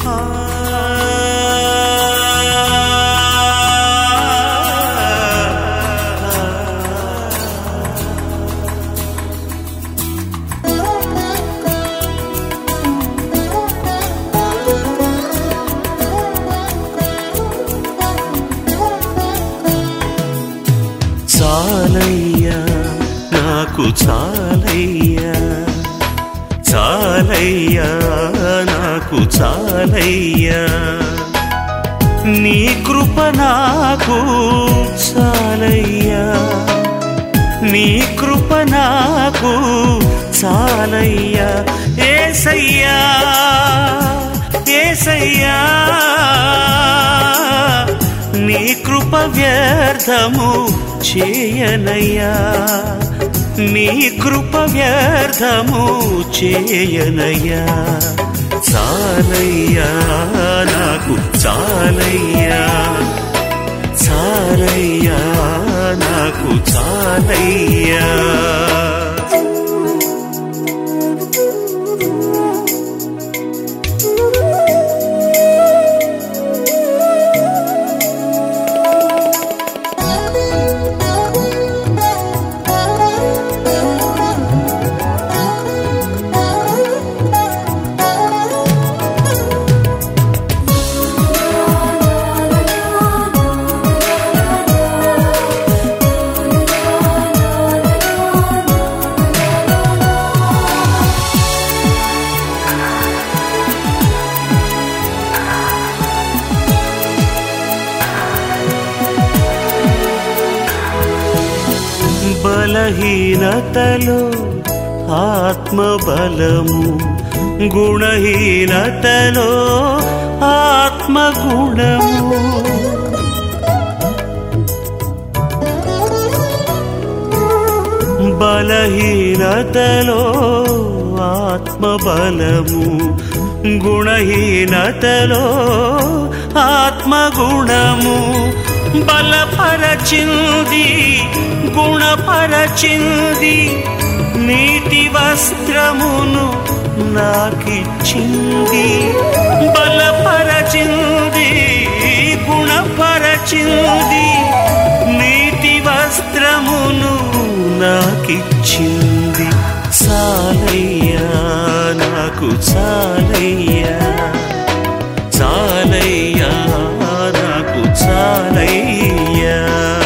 చాలయ్యా నాకు చాలయ్యా చాలయ్యా నాకు చాలయ్యా నీ కృప నాకు చాలయ్యా నీ కృప నాకు చాలయ్యా ఏసయ్యా ఏసయ్యా నీ కృప వ్యర్థము చేయనయ్యా నీ కృప వ్యర్థము చేయనయ్యా చాలయ్యా నాకు చాలయ్యా చాలయ్యా నాకు చాలయ్యా బలహీనతలో ఆత్మబలము గుణహీనతలో ఆత్మగుణము బలహీనతలో ఆత్మబలము గుణహీనతలో ఆత్మగుణము బలపరచింది గుణపరచింది నీతి వస్త్రమును నాకిచ్చింది బలపరచింది గుణపరచింది నీతి వస్త్రమును నాకిచ్చింది చాలయ్యా నాకు చాలయ్యా చాలయ్యా నాకు చాలయ్యా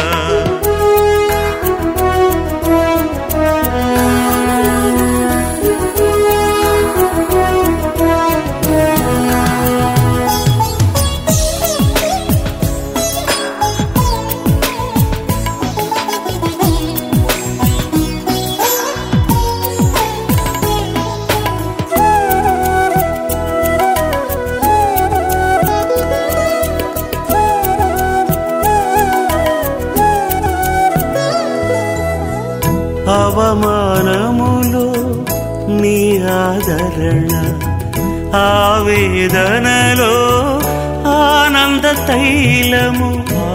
అవమానములో నీ ఆదరణ ఆవేదనలో ఆనంద తైలము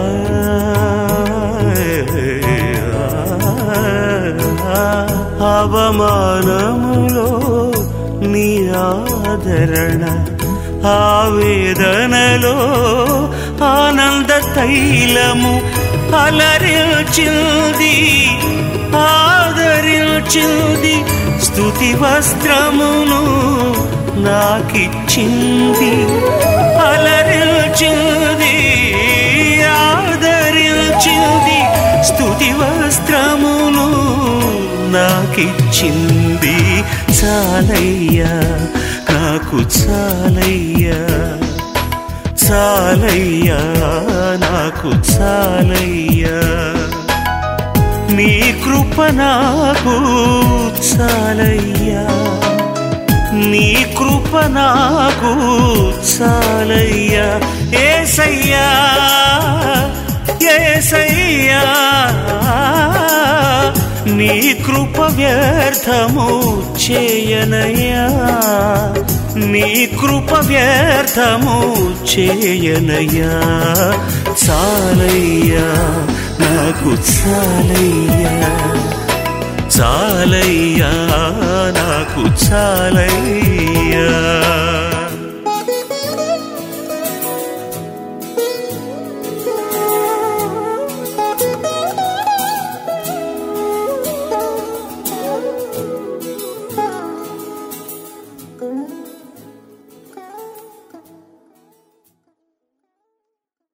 అవమానములో నీ ఆదరణ ఆవేదనలో ఆనంద తైలము అలరించింది ఆదరించింది స్థుతి వస్త్రమును నాకిచ్చింది అలరించింది ఆదరించింది స్థుతి వస్త్రమును నాకిచ్చింది చాలయ్యా నాకు చాలయ్యా చాలయ్యా నాకు చాలయ్యా నీ కృప నాకు చాలయ్యా నీ కృప నాకు చాలయ్యా ఏసయ్యా ఏసయ్యా నీ కృప వ్యర్థము చేయనయ్యా నీ కృప వ్యర్థము చేయనయ్యా చాలయ్యా నాకు చాలయ్యా చాలయ్యా నాకు చాలయ్యా